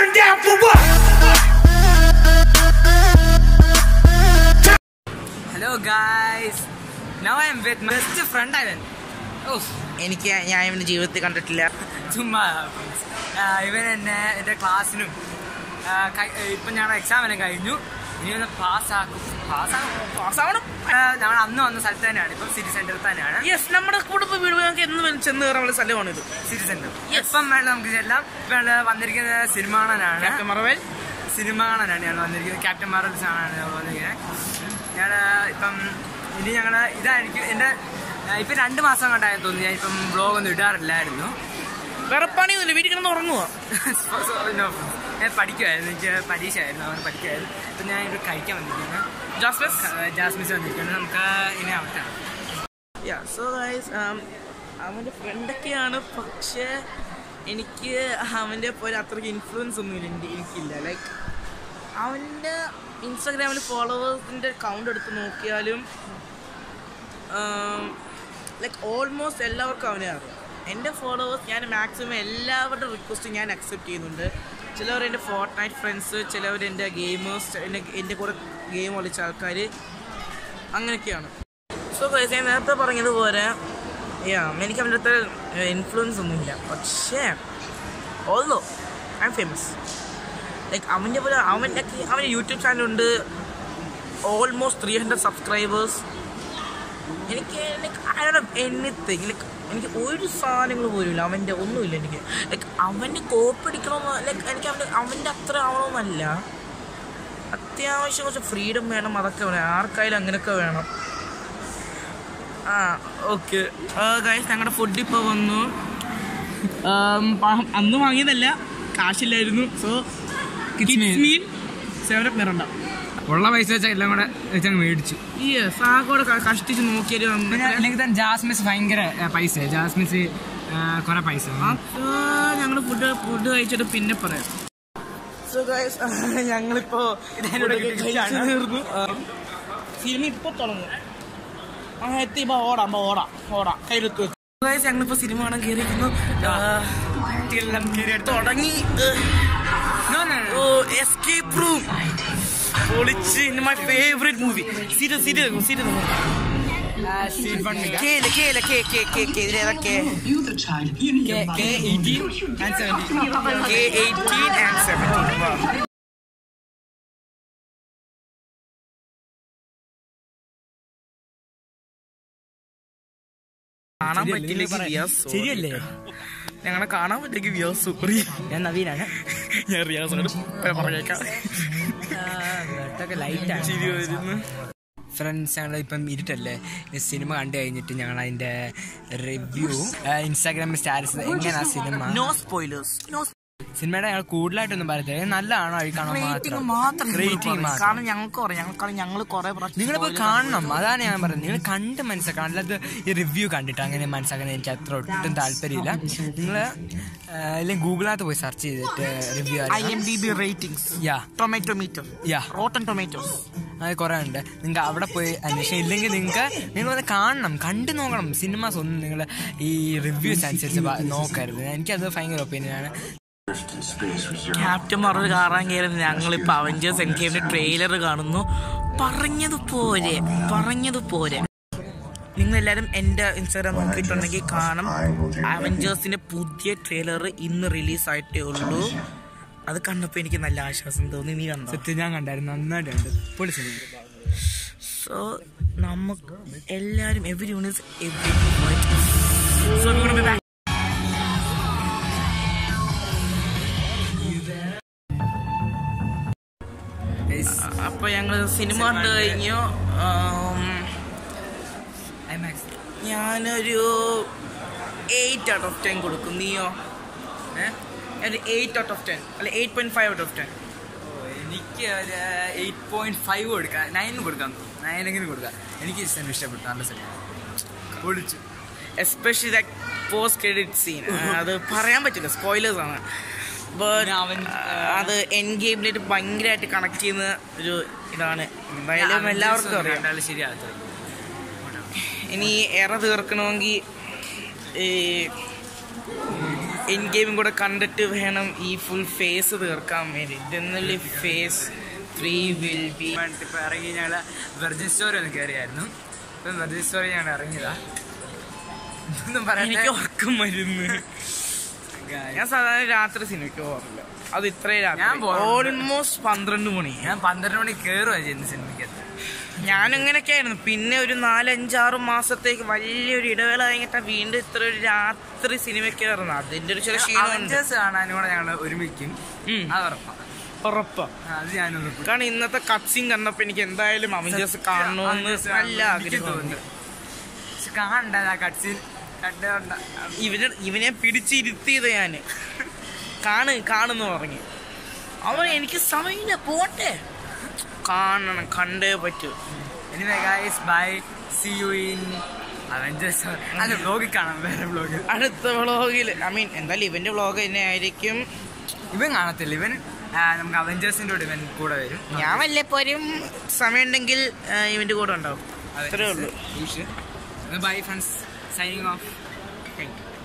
Turn down for what? Hello guys now I with best friend Ivan ഓ എനിക്ക് ഞാൻ ഇവന്റെ ജീവിതത്തിൽ കണ്ടിട്ടില്ല ചുമ്മാ ആ, ഇവൻ എന്നെ എൻ്റെ ക്ലാസ്സിനും ആ, കൈ- ഇപ്പം ഞങ്ങളുടെ എക്സാം എല്ലാം കഴിഞ്ഞു ഇനി ഒന്ന് പാസ്സാക്കും പാസ്സാകും പാസ്സാവണം നമ്മൾ അന്ന് വന്ന സ്ഥലത്ത് തന്നെയാണ് ഇപ്പം സിറ്റി സെന്ററിൽ തന്നെയാണ് യെസ് നമ്മുടെ കുടുംബ വീട് ഞങ്ങൾക്ക് എന്ന് വേണം ചെന്ന് കയറാനുള്ള സ്ഥലമാണ് ഇത് സിറ്റി സെന്റർ ഇപ്പം വേണം നമുക്ക് ചെല്ലാം ഇപ്പം ഞങ്ങള് വന്നിരിക്കുന്നത് സിനിമ കാണാനാണ് മറവൽ സിനിമ കാണാനാണ് ഞങ്ങൾ വന്നിരിക്കുന്നത് ക്യാപ്റ്റൻ മാർവൽസ് ആണ് ഞങ്ങൾ വന്നിരിക്കുന്നത് ഞാൻ ഇപ്പം ഇനി ഞങ്ങൾ ഇതായിരിക്കും എൻ്റെ ഇപ്പം രണ്ട് മാസം കണ്ടായെന്ന് തോന്നുന്നു ഞാൻ ഇപ്പം ബ്ലോഗ് ഒന്നും ഇടാറില്ലായിരുന്നു വേറെ പണിയൊന്നുമില്ല വീട്ടിൽ കിടന്ന് ഉറങ്ങുക No, ഞാൻ പഠിക്കുമായിരുന്നു എനിക്ക് പരീക്ഷയായിരുന്നു അവൻ പഠിക്കുമായിരുന്നു അപ്പം ഞാൻ ഇവിടെ കഴിക്കാൻ വന്നിരിക്കുകയാണ് ജാസ്മിസ് ജാസ്മിസ് വന്നിരിക്കുകയാണ് നമുക്ക് ഇനി ആവട്ടെ സോ ഗൈസ് അവൻ്റെ ഫ്രണ്ടൊക്കെയാണ് പക്ഷേ എനിക്ക് അവൻ്റെ പോലെ അത്രയ്ക്ക് ഇൻഫ്ലുവൻസ് ഒന്നുമില്ല എൻ്റെ എനിക്കില്ല ലൈക്ക് അവൻ്റെ ഇൻസ്റ്റാഗ്രാമിൽ ഫോളോവേഴ്സിൻ്റെ കൗണ്ട് എടുത്ത് നോക്കിയാലും ലൈക്ക് ഓൾമോസ്റ്റ് എല്ലാവർക്കും അവനെ അറിയാം എൻ്റെ ഫോളോവേഴ്സ് ഞാൻ മാക്സിമം എല്ലാവരുടെ റിക്വസ്റ്റും ഞാൻ അക്സെപ്റ്റ് ചെയ്യുന്നുണ്ട് ചിലവർ എൻ്റെ ഫോർട്ട് നൈറ്റ് ഫ്രണ്ട്സ് ചിലവർ എൻ്റെ ഗെയിമേഴ്സ് എൻ്റെ എൻ്റെ കൂടെ ഗെയിം കളിച്ച ആൾക്കാർ അങ്ങനെയൊക്കെയാണ് സോ ഗൈസ് ഞാൻ നേരത്തെ പറഞ്ഞതുപോലെ യാ എനിക്ക് അവൻ്റെ അടുത്ത് ഇൻഫ്ലുവൻസ് ഒന്നുമില്ല പക്ഷേ although I famous like അവൻ്റെ പോലെ അവൻ്റെ അവൻ്റെ യൂട്യൂബ് ചാനലുണ്ട് ഓൾമോസ്റ്റ് ത്രീ ഹൺഡ്രഡ് സബ്സ്ക്രൈബേഴ്സ് എനിക്ക് like I do anything like എനിക്ക് ഒരു സാധനങ്ങൾ പോലും ഇല്ല അവൻ്റെ ഒന്നുമില്ല എനിക്ക് ലൈക്ക് അവൻ്റെ കോപ്പി അടിക്കണമെന്ന് ലൈക്ക് എനിക്ക് അവൻ്റെ അവൻ്റെ അത്ര ആവണമെന്നല്ല അത്യാവശ്യം കുറച്ച് ഫ്രീഡം വേണം അതൊക്കെ വേണം ആർക്കായാലും അങ്ങനെയൊക്കെ വേണം ആ ഓക്കെ ഗൈസ് ഞങ്ങളുടെ ഫുഡ് ഇപ്പോൾ വന്നു ഉം, പ- അന്ന് വാങ്ങിയതല്ല കാശില്ലായിരുന്നു സോ മീൻ സേവനം നിറണ്ട ഉള്ള പൈസ വെച്ചാൽ എല്ലാം കൂടെ വെച്ചങ്ങ് മേടിച്ചു ഈ സാഗോടെ കഷ്ടിച്ച് നോക്കിയാലും പിന്നെ അല്ലെങ്കിൽ തന്നെ ജാസ്മിസ് ഭയങ്കര പൈസ ജാസ്മിസ് കുറെ പൈസ ഞങ്ങൾ ഫുഡ് ഫുഡ് കഴിച്ചിട്ട് പിന്നെ പറയാം സോ ഗൈസ് ഞങ്ങളിപ്പോ ഇതിനോട് കഴിച്ചാണ്. തീർന്നു സിനിമ ഇപ്പൊ തുടങ്ങും ആ എത്തി ഇപ്പൊ ഓടാം ഇപ്പൊ ഓടാം ഓടാം കയ്യിലെത്തു ഗൈസ് ഞങ്ങളിപ്പോ സിനിമ കാണാൻ കയറിയിരിക്കുന്നു തുടങ്ങി ഓ എസ്കേപ്പ് റൂം പൊളിച്ച് my favourite movie serious serious serious കേല കേല കേ കേ കേ കേ ഇതിലേതൊക്കെ You, the child, you need your mother. K eighteen and seventeen കാണാൻ പറ്റില്ലെങ്കിൽ റിയാസ് sorry. ശരിയല്ലേ ഞങ്ങളെ കാണാൻ പറ്റില്ലെങ്കിൽ റിയാസ് സോറി ഞാൻ നവീനാണ് ഞാൻ റിയാസോട് പറഞ്ഞേക്കാം ലൈറ്റാണ് ചിരി വരുന്നു ഫ്രണ്ട്സ് ഞങ്ങൾ ഇപ്പം ഇരുട്ടല്ലേ ഈ സിനിമ കണ്ടു കഴിഞ്ഞിട്ട് ഞങ്ങൾ അതിന്റെ റിവ്യൂ ഇൻസ്റ്റാഗ്രാമിൽ സ്റ്റാറ്റസ് എങ്ങനെയാ സിനിമ നോ സ്പോയിലേഴ്സ് നോ സിനിമയുടെ ഞങ്ങൾ കൂടുതലായിട്ടൊന്നും പറയത്തില്ല നല്ലതാണോ അഴിക്കണോ റേറ്റിംഗ് മാത്രം മാത്രം റേറ്റിംഗ് മാത്രം കാരണം ഞങ്ങൾക്ക് അറിയാം ഞങ്ങൾക്ക് ഞങ്ങൾ കുറെ നിങ്ങളിപ്പോ കാണണം അതാണ് ഞാൻ പറയുന്നത് നിങ്ങൾ കണ്ട് മനസ്സിലാക്കണം അല്ലാതെ ഈ റിവ്യൂ കണ്ടിട്ട് അങ്ങനെ മനസ്സിലാക്കാൻ എനിക്ക് അത്ര ഒട്ടും താല്പര്യമില്ല നിങ്ങൾ അല്ലെങ്കിൽ ഗൂഗിളിനകത്ത് പോയി സെർച്ച് ചെയ്തിട്ട് review I M D B ratings യാ ടൊമാറ്റോ മീറ്റർ യാ റോട്ടൻ ടൊമാറ്റോസ് അത് കുറേ ഉണ്ട് നിങ്ങൾക്ക് അവിടെ പോയി അന്വേഷണം ഇല്ലെങ്കിൽ നിങ്ങൾക്ക് നിങ്ങൾ അത് കാണണം കണ്ടു നോക്കണം സിനിമാസ് ഒന്നും നിങ്ങൾ ഈ റിവ്യൂസ് അനുസരിച്ച് പ- നോക്കരുത് എനിക്കത് ഭയങ്കര ഒപ്പീനിയനാണ് ക്യാപ്റ്റൻ മാർവൽ കാണാൻ കയറി ഞങ്ങളിപ്പോ അവഞ്ചേഴ്സ് എൻ കെമിന്റെ ട്രെയിലർ കാണുന്നു പറഞ്ഞതുപോലെ പറഞ്ഞതുപോലെ നിങ്ങൾ എല്ലാവരും എൻ്റെ ഇൻസ്റ്റാഗ്രാം നോക്കിയിട്ടുണ്ടെങ്കിൽ കാണും അവഞ്ചേഴ്സിന്റെ പുതിയ ട്രെയിലർ ഇന്ന് റിലീസ് ആയിട്ടേ ഉള്ളൂ അത് കണ്ടപ്പോൾ എനിക്ക് നല്ല ആശ്വാസം തോന്നി നീ കണ്ടോ സത്യം ഞാൻ കണ്ടായിരുന്നു നന്നായിട്ടുണ്ട് പൊളി സിനിമ സോ നമുക്ക് എല്ലാവരും എവരി യൂണിസ് എവരി സോ അപ്പൊ ഞങ്ങള് സിനിമ കണ്ടു കഴിഞ്ഞു ആം, ഐമാക്സ് ഞാനൊരു എയ്റ്റ് ഔട്ട് ഓഫ് ടെൻ കൊടുക്കും നീയോ ഒരു എയ്റ്റ് ഔട്ട് ഓഫ് ടെൻ അല്ല eight point five out of ten എനിക്ക് ഒരു എയ്റ്റ് പോയിന്റ് ഫൈവ് കൊടുക്കാം നയൻ കൊടുക്കാം നയനെങ്കിലും കൊടുക്കാം എനിക്ക് ഈ സിനിമ ഇഷ്ടപ്പെട്ടു നല്ല സിനിമ പൊളിച്ചു especially that post credit scene അത് പറയാൻ പറ്റില്ല സ്പോയിലേഴ്സ് ആണ് But, പിന്നെ അവൻ, അത് എൻ ഗെയിമിലായിട്ട് ഭയങ്കരമായിട്ട് കണക്ട് ചെയ്യുന്ന ഒരു ഇതാണ് എന്തായാലും എല്ലാവർക്കും അറിയാം രണ്ടാളും ശരിയാകത്തില്ല ഇനി എറ തീർക്കണമെങ്കിൽ ഈ എൻ ഗെയിമും കൂടെ കണ്ടിട്ട് വേണം ഈ ഫുൾ ഫേസ് തീർക്കാൻ വേണ്ടി ഇതെന്നല്ലേ ഫേസ് ത്രീ വിൽ ബി ഇപ്പൊ ഇറങ്ങി ഞങ്ങള് വെർജിൻ സ്റ്റോറി ഒന്ന് കയറിയായിരുന്നു ഇപ്പം വെർജിൻ സ്റ്റോറി ഞങ്ങൾ ഇറങ്ങിയതാ ഒന്നും എനിക്ക് പറയാൻ ഉറക്കം വരുന്നു ഞാൻ സാധാരണ രാത്രി സിനിമയ്ക്ക് പോകാറില്ല അത് ഇത്രയും ഞാൻ രാത്രി പോകാറുണ്ട്. ഓൾമോസ്റ്റ് പന്ത്രണ്ട് മണി ഞാൻ പന്ത്രണ്ട് മണി കയറുക ചെയ്യുന്ന സിനിമയ്ക്കകത്ത് ഞാൻ ഇങ്ങനെയൊക്കെ ആയിരുന്നു പിന്നെ ഒരു നാലഞ്ചാറ് മാസത്തേക്ക് വലിയൊരു ഇടവേള കഴിഞ്ഞിട്ട് വീണ്ടും ഇത്ര ഒരു രാത്രി സിനിമയ്ക്ക് കയറുന്നു അതിന്റെ ഒരു ചില ക്ഷീണമുണ്ട് അവഞ്ചേഴ്സ് കാണാനും കൂടെ ഞങ്ങൾ ഒരുമിക്കും ഉം. അത് ഉറപ്പാ ഉറപ്പാ ആ, അത് ഞാനൊന്ന് കാരണം ഇന്നത്തെ കട്സിൻ കണ്ടപ്പോ എനിക്ക് എന്തായാലും അവഞ്ചേഴ്സ് കാണണമെന്ന് നല്ല ആഗ്രഹമുണ്ട് പക്ഷെ കാണണ്ട ആ കട്സിൽ കണ്ട ഇവനെ ഇവനെ പിടിച്ചിരുത്തിയത് ഞാന് കാണ് കാണുന്നു പറഞ്ഞു അവൻ എനിക്ക് സമയമില്ല പോട്ടെ കാണണം കണ്ടേ പറ്റൂ anyway guys bye see you in Avengers അല്ല വ്ലോഗിൽ കാണാം വേറെ വ്ലോഗ് അടുത്ത വ്ളോഗിൽ ഐ മീൻ എന്തായാലും ഇവന്റെ വ്ളോഗ് തന്നെ ആയിരിക്കും ഇവൻ കാണത്തില്ല ഇവൻ ആ, നമുക്ക് അവഞ്ചേഴ്സിന്റെ കൂടെ ഇവൻ കൂടെ വരും ഞാൻ വല്ലപ്പോഴും സമയമുണ്ടെങ്കിൽ ആ, ഇവന്റെ കൂടെ ഉണ്ടാവും അത്രേ ഉള്ളൂ ബൈ ഫ്രണ്ട്സ് സൈനിങ് ഓഫ്